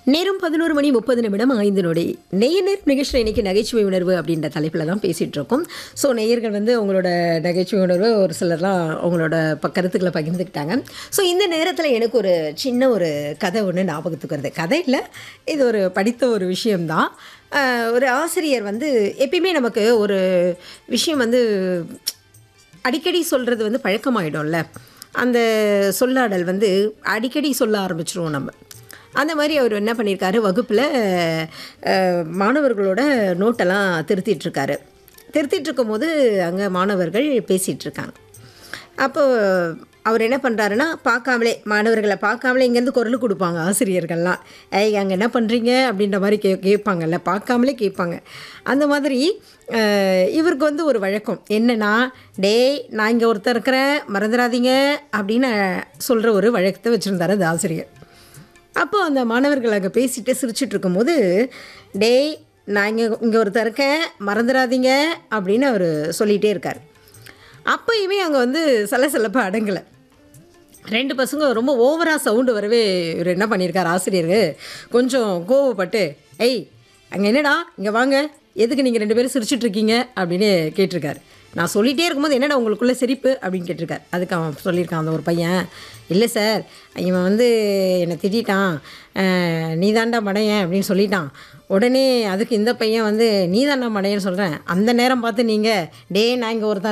நேரம் பதினோரு மணி முப்பது நிமிடம் ஐந்து நொடி நெய்ய நேர் நிகழ்ச்சியில் இன்னைக்கு நகைச்சுவை உணர்வு அப்படின்ற தலைப்பில் தான் பேசிகிட்டு இருக்கோம் ஸோ நேயர்கள் வந்து உங்களோட நகைச்சுவை உணர்வு ஒரு சிலர்லாம் அவங்களோட ப கருத்துக்களை பகிர்ந்துக்கிட்டாங்க ஸோ இந்த நேரத்தில் எனக்கு ஒரு சின்ன ஒரு கதை ஒன்று ஞாபகத்துக்கு வருது கதை இல்லை இது ஒரு படித்த ஒரு விஷயம்தான் ஆஹ் ஒரு ஆசிரியர் வந்து எப்பயுமே நமக்கு ஒரு விஷயம் வந்து அடிக்கடி சொல்கிறது வந்து பழக்கமாயிடும்ல அந்த சொல்லாடல் வந்து அடிக்கடி சொல்ல ஆரம்பிச்சிருவோம் நம்ம அந்த மாதிரி அவர் என்ன பண்ணியிருக்காரு வகுப்பில் அஹ், மாணவர்களோட நோட்டெல்லாம் திருத்திட்டுருக்காரு திருத்திட்டு இருக்கும்போது அங்கே மாணவர்கள் பேசிகிட்டு இருக்காங்க அப்போ அவர் என்ன பண்ணுறாருன்னா பார்க்காமலே மாணவர்களை பார்க்காமலே இங்கேருந்து குரல் கொடுப்பாங்க ஆசிரியர்கள்லாம் ஏய் அங்கே என்ன பண்ணுறீங்க அப்படின்ற மாதிரி கே கேட்பாங்கல்ல பார்க்காமலே கேட்பாங்க அந்த மாதிரி அஹ், இவருக்கு வந்து ஒரு வழக்கம் என்னன்னா டேய் நான் இங்கே ஒருத்தர் இருக்கிறேன் மறந்துடாதீங்க அப்படின்னு சொல்கிற ஒரு வழக்கத்தை வச்சுருந்தார் அந்த ஆசிரியர் அப்போ அந்த மாணவர்கள் அங்கே பேசிட்டு சிரிச்சிட்டு இருக்கும்போது டேய் நான் இங்கே இங்கே ஒருத்தர் இருக்கேன் மறந்துடாதீங்க அப்படின்னு அவர் சொல்லிகிட்டே இருக்கார் அப்போயுமே அங்கே வந்து சலசலப்பு அடங்கலை ரெண்டு பசங்க ரொம்ப ஓவராக சவுண்டு வரவே இவர் என்ன பண்ணியிருக்கார் ஆசிரியர் கொஞ்சம் கோவப்பட்டு ஏய் அங்கே என்னடா இங்கே வாங்க எதுக்கு நீங்கள் ரெண்டு பேரும் சிரிச்சிட்டு இருக்கீங்க அப்படின்னு கேட்டிருக்காரு நான் சொல்லிகிட்டே இருக்கும்போது என்னடா உங்களுக்குள்ளே சிரிப்பு அப்படின்னு கேட்டிருக்காரு அதுக்கு அவன் சொல்லியிருக்கான் அந்த ஒரு பையன் இல்லை சார் இவன் வந்து என்னை திட்டான் நீ தாண்டா மடையன் அப்படின்னு சொல்லிட்டான் உடனே அதுக்கு இந்த பையன் வந்து நீ தாண்டா மடையன்னு சொல்கிறேன் அந்த நேரம் பார்த்து நீங்கள் டே நான் இங்கே ஒருத்தன்